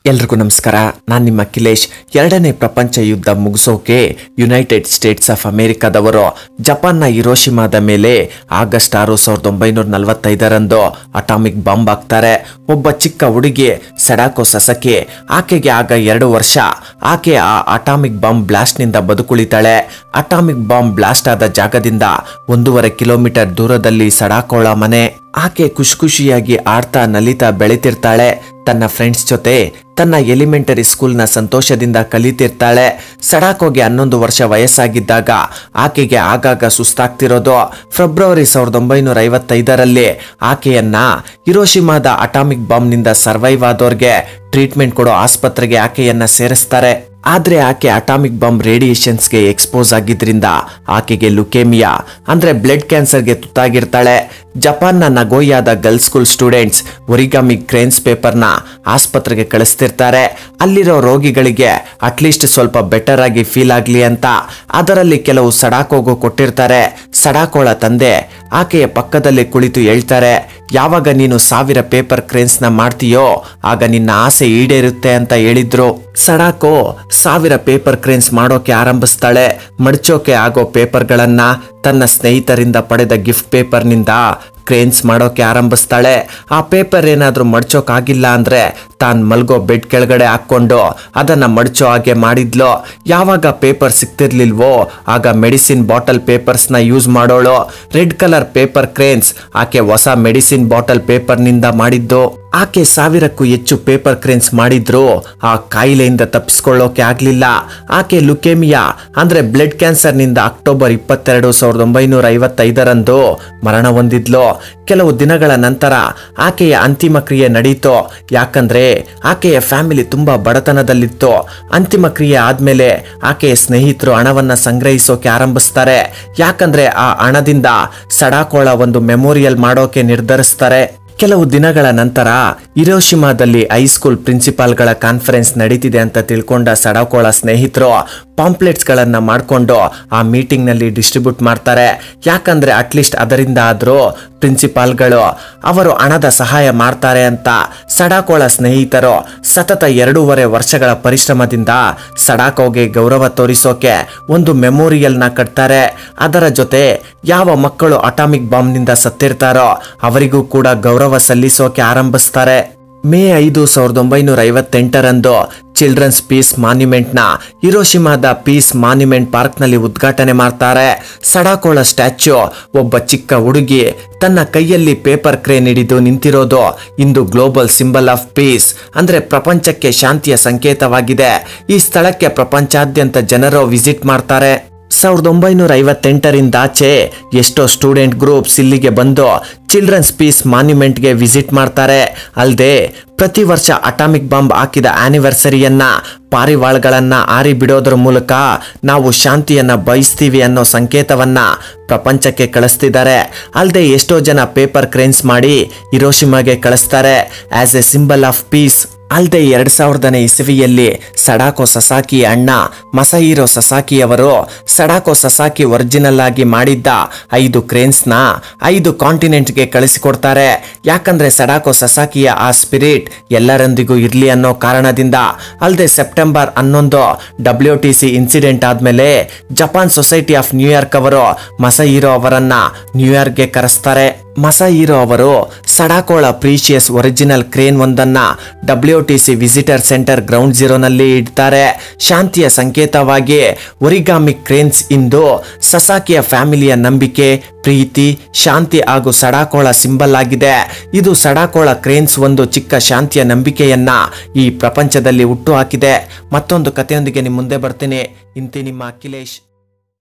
ಎಲ್ರಿಗೂ ನಮಸ್ಕಾರ ನಾನು ನಿಮ್ಮ ಅಖಿಲೇಶ್ ಎರಡನೇ ಪ್ರಪಂಚ ಯುದ್ಧ ಮುಗಿಸೋಕೆ ಯುನೈಟೆಡ್ ಸ್ಟೇಟ್ಸ್ ಆಫ್ ಅಮೆರಿಕದವರು ಜಪಾನ್ನ ಹಿರೋಶಿಮಾದ ಮೇಲೆ ಆಗಸ್ಟ್ ಆರು ಸಾವಿರದ ಒಂಬೈನೂರ ನಲವತ್ತೈದರಂದು ಅಟಾಮಿಕ್ ಬಾಂಬ್ ಹಾಕ್ತಾರೆ ಒಬ್ಬ ಚಿಕ್ಕ ಹುಡುಗಿ ಸೆಡಾಕೋ ಸಸಕಿ ಆಕೆಗೆ ಆಗ ಎರಡು ವರ್ಷ ಆಕೆ ಆ ಅಟಾಮಿಕ್ ಬಾಂಬ್ ಬ್ಲಾಸ್ಟ್ನಿಂದ ಬದುಕುಳಿತಾಳೆ ಅಟಾಮಿಕ್ ಬಾಂಬ್ ಬ್ಲಾಸ್ಟ್ ಆದ ಜಾಗದಿಂದ ಒಂದೂವರೆ ಕಿಲೋಮೀಟರ್ ದೂರದಲ್ಲಿ ಸಡಾಕೋಳ ಮನೆ ಆಕೆ ಖುಷಿ ಖುಷಿಯಾಗಿ ಆಡ್ತಾ ನಲಿತಾ ಬೆಳಿತಿರ್ತಾಳೆ ತನ್ನ ಫ್ರೆಂಡ್ಸ್ ಜೊತೆ ತನ್ನ ಎಲಿಮೆಂಟರಿ ಸ್ಕೂಲ್ನ ಸಂತೋಷದಿಂದ ಕಲಿತಿರ್ತಾಳೆ ಸಡಾಕೋಗೆ ಹನ್ನೊಂದು ವರ್ಷ ವಯಸ್ಸಾಗಿದ್ದಾಗ ಆಕೆಗೆ ಆಗಾಗ ಸುಸ್ತಾಗ್ತಿರೋದು ಫೆಬ್ರವರಿ ಸಾವಿರದ ಒಂಬೈನೂರ ಐವತ್ತೈದರಲ್ಲಿ ಆಕೆಯನ್ನ ಹಿರೋಶಿಮಾದ ಅಟಾಮಿಕ್ ಬಾಂಬ್ನಿಂದ ಸರ್ವೈವ್ ಆದವ್ರಿಗೆ ಟ್ರೀಟ್ಮೆಂಟ್ ಕೊಡೋ ಆಸ್ಪತ್ರೆಗೆ ಆಕೆಯನ್ನ ಸೇರಿಸ್ತಾರೆ ಆದ್ರೆ ಆಕೆ ಅಟಾಮಿಕ್ ಬಾಂಬ್ ರೇಡಿಯೇಷನ್ಸ್ಗೆ ಎಕ್ಸ್ಪೋಸ್ ಆಗಿದ್ರಿಂದ ಆಕೆಗೆ ಲುಕೇಮಿಯಾ ಅಂದ್ರೆ ಬ್ಲಡ್ ಕ್ಯಾನ್ಸರ್ಗೆ ತುತ್ತಾಗಿರ್ತಾಳೆ ಜಪಾನ್ನ ನಗೋಯಾದ girls school students origami cranes ಪೇಪರ್ನ ಆಸ್ಪತ್ರೆಗೆ ಕಳಿಸ್ತಿರ್ತಾರೆ ಅಲ್ಲಿರೋ ರೋಗಿಗಳಿಗೆ ಅಟ್ಲೀಸ್ಟ್ ಸ್ವಲ್ಪ ಬೆಟರ್ ಆಗಿ ಫೀಲ್ ಆಗಲಿ ಅಂತ ಅದರಲ್ಲಿ ಕೆಲವು ಸಡಾಕೋಗು ಕೊಟ್ಟಿರ್ತಾರೆ ಸಡಾಕೋಳ ತಂದೆ ಆಕೆಯ ಪಕ್ಕದಲ್ಲಿ ಕುಳಿತು ಹೇಳ್ತಾರೆ ಯಾವಾಗ ನೀನು ಸಾವಿರ ಪೇಪರ್ ಕ್ರೇನ್ಸ್ನ ಮಾಡ್ತೀಯೋ ಆಗ ನಿನ್ನ ಆಸೆ ಈಡೇರುತ್ತೆ ಅಂತ ಹೇಳಿದ್ರು ಸಡಾಕೋ ಸಾವಿರ ಪೇಪರ್ ಕ್ರೇನ್ಸ್ ಮಾಡೋಕೆ ಆರಂಭಿಸ್ತಾಳೆ ಮಡ್ಚೋಕೆ ಆಗೋ ಪೇಪರ್ಗಳನ್ನ ತನ್ನ ಸ್ನೇಹಿತರಿಂದ ಪಡೆದ ಗಿಫ್ಟ್ ಪೇಪರ್ನಿಂದ ಕ್ರೇನ್ಸ್ ಮಾಡೋಕೆ ಆರಂಭಿಸ್ತಾಳೆ ಆ ಪೇಪರ್ ಏನಾದರೂ ಮಡ್ಚೋಕಾಗಿಲ್ಲ ಅಂದ್ರೆ ತಾನು ಮಲ್ಗೋ ಬೆಡ್ ಕೆಳಗಡೆ ಹಾಕ್ಕೊಂಡು ಅದನ್ನ ಮಡ್ಚೋ ಹಾಗೆ ಮಾಡಿದ್ಲು ಯಾವಾಗ ಪೇಪರ್ ಸಿಗ್ತಿರ್ಲಿಲ್ವೋ ಆಗ ಮೆಡಿಸಿನ್ ಬಾಟಲ್ ಪೇಪರ್ಸ್ನ ಯೂಸ್ ಮಾಡೋಳು ರೆಡ್ ಕಲರ್ ಪೇಪರ್ ಕ್ರೇನ್ಸ್ ಆಕೆ ಹೊಸ ಮೆಡಿಸಿನ್ ಬಾಟಲ್ ಪೇಪರ್ನಿಂದ ಮಾಡಿದ್ದು ಆಕೆ ಸಾವಿರಕ್ಕೂ ಹೆಚ್ಚು ಪೇಪರ್ ಕ್ರೇನ್ಸ್ ಮಾಡಿದ್ರು ಆ ಕಾಯಿಲೆಯಿಂದ ತಪ್ಪಿಸ್ಕೊಳ್ಳೋಕೆ ಆಗ್ಲಿಲ್ಲ ಆಕೆ ಲುಕೇಮಿಯಾ ಅಂದ್ರೆ ಬ್ಲಡ್ ಕ್ಯಾನ್ಸರ್ನಿಂದ ಅಕ್ಟೋಬರ್ ಇಪ್ಪತ್ತೆರಡು ಸಾವಿರದ ಒಂಬೈನೂರ ಐವತ್ತೈದರಂದು ಮರಣ ಹೊಂದಿದ್ಲು ಕೆಲವು ದಿನಗಳ ನಂತರ ಆಕೆಯ ಅಂತಿಮ ಕ್ರಿಯೆ ನಡೀತು ಯಾಕಂದ್ರೆ ಆಕೆಯ ಫ್ಯಾಮಿಲಿ ತುಂಬಾ ಬಡತನದಲ್ಲಿತ್ತು ಅಂತಿಮ ಕ್ರಿಯೆ ಆದ್ಮೇಲೆ ಆಕೆಯ ಸ್ನೇಹಿತರು ಹಣವನ್ನ ಸಂಗ್ರಹಿಸೋಕೆ ಆರಂಭಿಸ್ತಾರೆ ಯಾಕಂದ್ರೆ ಆ ಹಣದಿಂದ ಸಡಾಕೋಳ ಒಂದು ಮೆಮೋರಿಯಲ್ ಮಾಡೋಕೆ ನಿರ್ಧರಿಸ್ತಾರೆ ಕೆಲವು ದಿನಗಳ ನಂತರ ಹಿರೋಶಿಮಾದಲ್ಲಿ ಹೈಸ್ಕೂಲ್ ಪ್ರಿನ್ಸಿಪಾಲ್ಗಳ ಕಾನ್ಫರೆನ್ಸ್ ನಡೀತಿದೆ ಅಂತ ತಿಳ್ಕೊಂಡ ಸಡಾಕೋಳ ಸ್ನೇಹಿತರು ಪಾಂಪ್ಲೆಟ್ಸ್ಗಳನ್ನ ಮಾಡಿಕೊಂಡು ಆ ಮೀಟಿಂಗ್ನಲ್ಲಿ ಡಿಸ್ಟ್ರಿಬ್ಯೂಟ್ ಮಾಡ್ತಾರೆ ಯಾಕಂದ್ರೆ ಅಟ್ಲೀಸ್ಟ್ ಅದರಿಂದ ಆದರೂ ಪ್ರಿನ್ಸಿಪಾಲ್ಗಳು ಅವರು ಹಣದ ಸಹಾಯ ಮಾಡ್ತಾರೆ ಅಂತ ಸಡಾಕೋಳ ಸ್ನೇಹಿತರು ಸತತ ಎರಡೂವರೆ ವರ್ಷಗಳ ಪರಿಶ್ರಮದಿಂದ ಸಡಾಕೋಗೆ ಗೌರವ ತೋರಿಸೋಕೆ ಒಂದು ಮೆಮೋರಿಯಲ್ನ ಕಟ್ತಾರೆ ಅದರ ಜೊತೆ ಯಾವ ಮಕ್ಕಳು ಅಟಾಮಿಕ್ ಬಾಂಬ್ನಿಂದ ಸತ್ತಿರ್ತಾರೋ ಅವರಿಗೂ ಕೂಡ ಗೌರವ ಸಲ್ಲಿಸೋಕೆ ಆರಂಭಿಸ್ತಾರೆ ಮೇ ಐದು ಸಾವಿರದ ಒಂಬೈನೂರ ಐವತ್ತೆಂಟರಂದು ಚಿಲ್ಡ್ರನ್ಸ್ ಪೀಸ್ ಮಾನ್ಯುಮೆಂಟ್ನ ಹಿರೋಶಿಮಾದ ಪೀಸ್ ಮಾನ್ಯುಮೆಂಟ್ ಪಾರ್ಕ್ನಲ್ಲಿ ಉದ್ಘಾಟನೆ ಮಾಡ್ತಾರೆ ಸಡಾಕೋಳ ಸ್ಟ್ಯಾಚ್ಯೂ ಒಬ್ಬ ಚಿಕ್ಕ ಹುಡುಗಿ ತನ್ನ ಕೈಯಲ್ಲಿ ಪೇಪರ್ ಕ್ರೇನ್ ಹಿಡಿದು ನಿಂತಿರೋದು ಇಂದು ಗ್ಲೋಬಲ್ ಸಿಂಬಲ್ ಆಫ್ ಪೀಸ್ ಅಂದ್ರೆ ಪ್ರಪಂಚಕ್ಕೆ ಶಾಂತಿಯ ಸಂಕೇತವಾಗಿದೆ ಈ ಸ್ಥಳಕ್ಕೆ ಪ್ರಪಂಚಾದ್ಯಂತ ಜನರು ವಿಸಿಟ್ ಮಾಡ್ತಾರೆ ಸಾವಿರದ ಒಂಬೈನೂರ ಐವತ್ತೆಂಟರಿಂದ ಆಚೆ ಎಷ್ಟೋ ಸ್ಟೂಡೆಂಟ್ ಗ್ರೂಪ್ಸ್ ಇಲ್ಲಿಗೆ ಬಂದು ಚಿಲ್ಡ್ರನ್ಸ್ ಪೀಸ್ ಮಾನ್ಯುಮೆಂಟ್ಗೆ ವಿಸಿಟ್ ಮಾಡ್ತಾರೆ ಅಲ್ಲದೆ ಪ್ರತಿ ವರ್ಷ ಅಟಾಮಿಕ್ ಬಾಂಬ್ ಹಾಕಿದ ಆನಿವರ್ಸರಿಯನ್ನ ಪಾರಿವಾಳಗಳನ್ನ ಆರಿ ಬಿಡೋದ್ರ ಮೂಲಕ ನಾವು ಶಾಂತಿಯನ್ನ ಬಯಸ್ತೀವಿ ಅನ್ನೋ ಸಂಕೇತವನ್ನ ಪ್ರಪಂಚಕ್ಕೆ ಕಳಿಸ್ತಿದ್ದಾರೆ ಅಲ್ಲದೆ ಎಷ್ಟೋ ಜನ ಪೇಪರ್ ಕ್ರೇನ್ಸ್ ಮಾಡಿ ಹಿರೋಶಿಮಾಗೆ ಕಳಿಸ್ತಾರೆ as a symbol of peace ಅಲ್ಲದೆ ಎರಡ್ ಸಾವಿರದನೇ ಇಸವಿಯಲ್ಲಿ ಸಡಾಕೋ ಸಸಾಕಿ ಅಣ್ಣ ಮಸಹೀರೋ ಸಸಾಕಿಯವರು ಸಡಾಕೋ ಸಸಾಕಿ ಒರಿಜಿನಲ್ ಆಗಿ ಮಾಡಿದ್ದ ಐದು ಕ್ರೇನ್ಸ್ನ ಐದು ಕಾಂಟಿನೆಂಟ್ಗೆ ಕಳಿಸಿಕೊಡ್ತಾರೆ ಯಾಕಂದ್ರೆ ಸಡಾಕೋ ಸಸಾಕಿಯ ಆ ಸ್ಪಿರಿಟ್ ಎಲ್ಲರೊಂದಿಗೂ ಇರ್ಲಿ ಅನ್ನೋ ಕಾರಣದಿಂದ ಅಲ್ಲದೆ ಸೆಪ್ಟೆಂಬರ್ ಹನ್ನೊಂದು ಡಬ್ಲ್ಯೂ ಟಿ ಸಿ ಇನ್ಸಿಡೆಂಟ್ ಆದ್ಮೇಲೆ ಜಪಾನ್ ಸೊಸೈಟಿ ಆಫ್ ನ್ಯೂಯಾರ್ಕ್ ಅವರು ಮಸಹೀರೋ ಅವರನ್ನ ನ್ಯೂಯಾರ್ಕ್ಗೆ ಕರೆಸ್ತಾರೆ ಮಸಹೀರೋ ಅವರು ಸಡಾಕೋಳ ಪ್ರೀಶಿಯಸ್ ಒರಿಜಿನಲ್ ಕ್ರೇನ್ ಒಂದನ್ನ W T C visitor centre ground ಝೀರೋನಲ್ಲಿ ಇಡ್ತಾರೆ ಶಾಂತಿಯ ಸಂಕೇತವಾಗಿ ಒರಿಗಾಮಿ ಕ್ರೇನ್ಸ್ ಇಂದು ಸಸಾಕಿಯ ಫ್ಯಾಮಿಲಿಯ ನಂಬಿಕೆ ಪ್ರೀತಿ ಶಾಂತಿ ಹಾಗೂ ಸಡಾಕೋಳ ಸಿಂಬಲ್ ಆಗಿದೆ ಇದು ಸಡಾಕೋಳ ಕ್ರೇನ್ಸ್ ಒಂದು ಚಿಕ್ಕ ಶಾಂತಿಯ ನಂಬಿಕೆಯನ್ನ ಈ ಪ್ರಪಂಚದಲ್ಲಿ ಹುಟ್ಟು ಹಾಕಿದೆ ಮತ್ತೊಂದು ಕಥೆಯೊಂದಿಗೆ ನಿಮ್ಮ ಮುಂದೆ ಬರ್ತೀನಿ ಇಂತಿ ನಿಮ್ಮ ಅಖಿಲೇಶ್